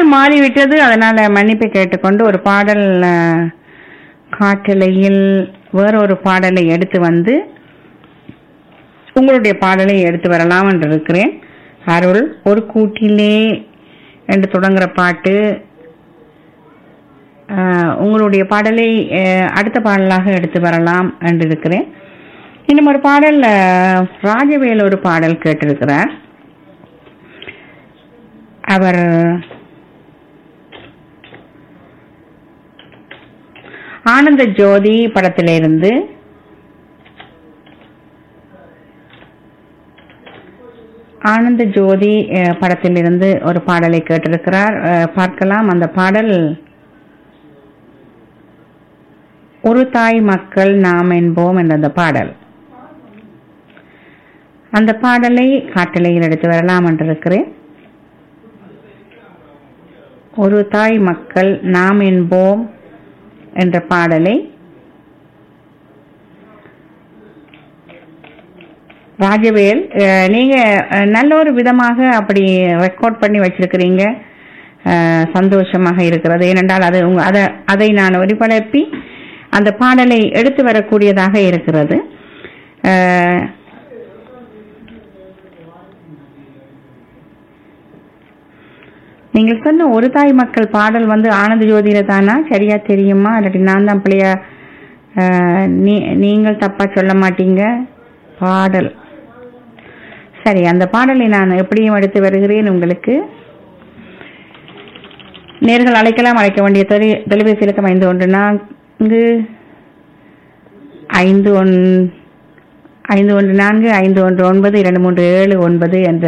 மாறிவிட்டது அதனால மன்னிப்பு கேட்டுக்கொண்டு ஒரு பாடல் அஹ், காட்டலையில் வேறொரு பாடலை எடுத்து வந்து உங்களுடைய பாடலை எடுத்து வரலாம் என்று இருக்கிறேன் அருள் ஒரு கூட்டிலே என்று தொடங்குற பாட்டு அஹ், உங்களுடைய பாடலை அஹ், அடுத்த பாடலாக எடுத்து வரலாம் என்று இருக்கிறேன் இன்னும் ஒரு பாடல் அஹ், ராஜவேல் ஒரு பாடல் கேட்டிருக்கிறார் அவர் ஆனந்த ஜோதி படத்திலிருந்து ஆனந்த ஜோதி அஹ், படத்திலிருந்து ஒரு பாடலை கேட்டிருக்கிறார் அஹ், பார்க்கலாம் அந்த பாடல் ஒரு தாய் மக்கள் நாம் என்போம் என்ற அந்த பாடல் அந்த பாடலை காட்டலையில் எடுத்து வரலாம் என்றிருக்கிறேன் ஒரு தாய் மக்கள் நாம் என்போம் என்ற பாடலை ராஜவேல் அஹ், நீங்க அஹ், நல்ல ஒரு விதமாக அப்படி ரெக்கார்ட் பண்ணி வச்சிருக்கிறீங்க அஹ், சந்தோஷமாக இருக்கிறது ஏனென்றால் அது உங்க அதை அதை நான் ஒளிபரப்பி அந்த பாடலை எடுத்து வரக்கூடியதாக இருக்கிறது அஹ், நீங்கள் சொன்ன ஒரு தாய் மக்கள் பாடல் வந்து ஆனந்த ஜோதியில தானா சரியா தெரியுமா இல்லாட்டி நான் தான் பிள்ளையா அஹ், நீ- நீங்கள் தப்பா சொல்ல மாட்டீங்க பாடல் சரி அந்த பாடலை நான் எப்படியும் எடுத்து வருகிறேன் உங்களுக்கு நேர்கள் அழைக்கலாம் அழைக்க வேண்டிய தொலை தொலைபேசி இலக்கம் ஐந்து ஒன்று நான்கு ஐந்து ஒன் ஐந்து ஒன்று நான்கு ஐந்து ஒன்று ஒன்பது இரண்டு மூன்று ஏழு ஒன்பது என்ற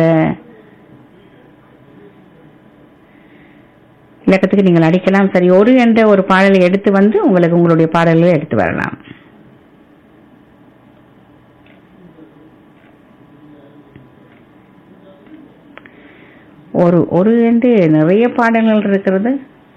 இலக்கத்துக்கு நீங்கள் அடிக்கலாம் சரி ஒரு என்ற ஒரு பாடலை எடுத்து வந்து உங்களுக்கு உங்களுடைய பாடல்களை எடுத்து வரலாம் ஒரு ஒரு என்று நிறைய பாடல்கள் இருக்கிறது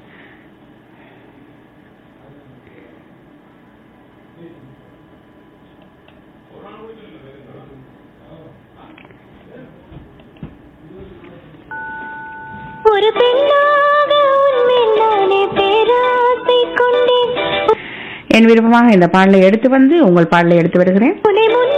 ஒரு பெண்ணாக உன்மேல் நானே பேராசை கொண்டேன் என் விருப்பமாக இந்த பாடலை எடுத்து வந்து உங்கள் பாடலை எடுத்து வருகிறேன் உன்னை முன்